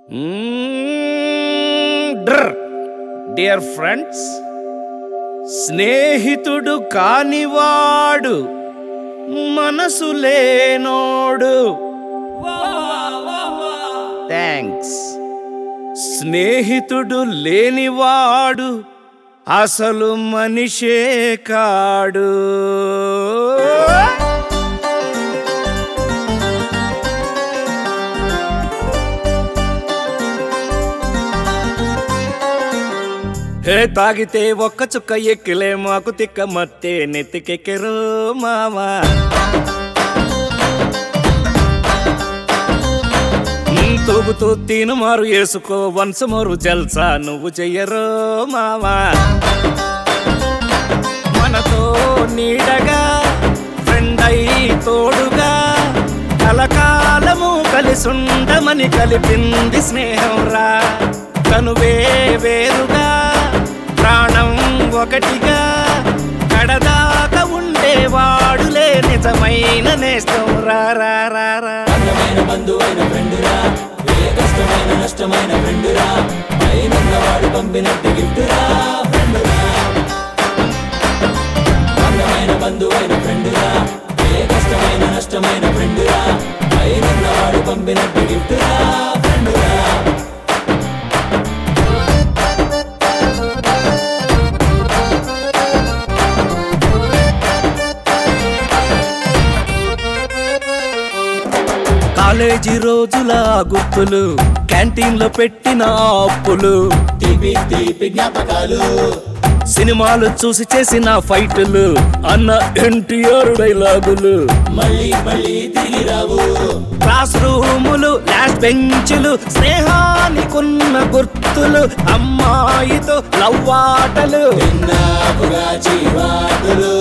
dear friends స్నేహితుడు కానివాడు మనసు లేనోడు థ్యాంక్స్ స్నేహితుడు లేనివాడు అసలు మనిషే కాడు హే తాగితే ఒక్క చుక్క ఎక్కిలే మాకు తిక్క మత్తే నెత్తికెక్కెరు మామా ఉమ్, తూగుతూ తీను మారు వేసుకో వన్స్ మోరు జల్సా నువ్వు చెయ్యరు మామా మనతో నీడగా ఫ్రెండ్ అయి తోడుగా కలకాలము కలిసుండమని కలిపింది స్నేహం రా కనువే వేరుగా ప్రాణం ఒకటిగా కడదాకా ఉండేవాడులే నిజమైన నేస్తం రా రా రా రా అందమైన బంధువైన ఫ్రెండురా ఏ కష్టమైన నష్టమైన ఫ్రెండురా పైనున్నవాడు పంపినట్టు గిఫ్టురా ఫ్రెండురా అందమైన బంధువైన ఫ్రెండురా ఏ కష్టమైన నష్టమైన ఫ్రెండురా పైనున్నవాడు పంపినట్టు గిఫ్టురా ఫ్రెండురా కాలేజీ రోజుల గుర్తులు క్యాంటీన్ లో పెట్టిన అప్పులు తీపి తీపి జ్ఞాపకాలు సినిమాలు చూసి చేసిన ఫైట్లు అన్న ఎన్టీఆర్ డైలాగులు మళ్ళీ మళ్ళీ తిరిగి రావు క్లాస్ రూములు లాస్ట్ బెంచులు స్నేహానికున్న గుర్తులు అమ్మాయితో లవ్వాటలు విన్నాపుగా జీవాటులు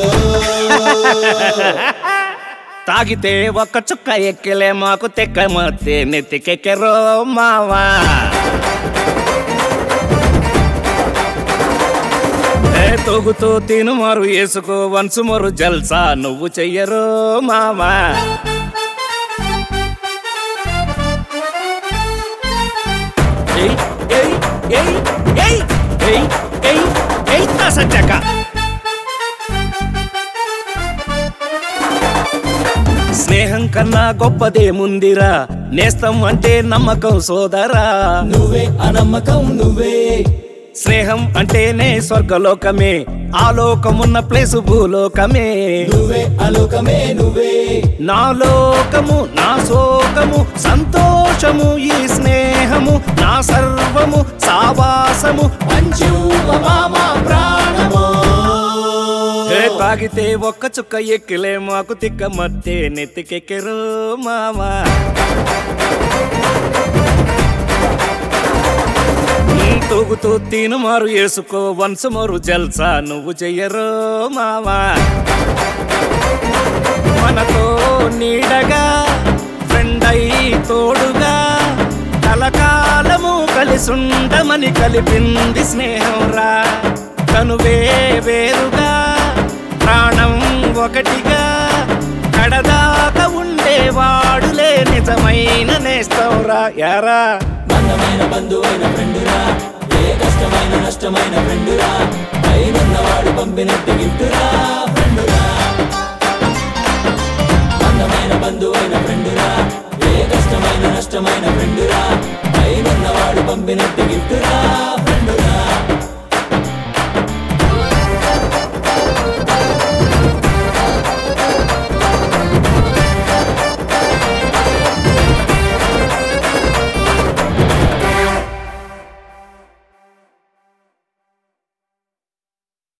తాగితే ఒక్క చుక్క ఎక్కలే మాకు తెక్క మత్తే నెత్తికెక్కరో మావా ఏ తొగుతూ తిను మారు వేసుకో వన్స్ మరు జల్సా నువ్వు చెయ్యరు మావా ఏయ్ ఏయ్ ఏయ్ ఏయ్ ఏయ్ ఏయ్ ఏయ్ సజ్జక స్నేహం కన్నా గొప్పదేముందిరా నేస్తం అంటే నమ్మకం సోదరా నువ్వే అనమ్మకం నువ్వే స్నేహం అంటేనే స్వర్గలోకమే ఆ లోకమున్న ప్లేసు భూలోకమే నువ్వే అలోకమే నువ్వే నా లోకము నా శోకము సంతోషము ఈ స్నేహము నా సర్వము సావాసము పంచు మామ ప్రాణమో ఏ తాగితే ఒక్క చుక్క ఎక్కిలే మాకు తిక్క మత్తే నెత్తికెక్కెరు మామా ఉమ్, తూగుతూ తీను మారు వేసుకో వన్స్ మోరు జల్సా నువ్వు చెయ్యరు మామా మనతో నీడగా ఫ్రెండ్ అయి తోడుగా కలకాలము కలిసుండమని కలిపింది స్నేహం రా కనువే వేరుగా ప్రాణం ఒకటిగా కడదాకా ఉండేవాడులే నిజమైన నేస్తం రా యారా అందమైన బంధువైన ఫ్రెండురా ఏ కష్టమైన నష్టమైన ఫ్రెండురా పైనున్నవాడు పంపినట్టు గిఫ్టురా ఫ్రెండురా అందమైన బంధువైన ఫ్రెండురా ఏ కష్టమైన నష్టమైన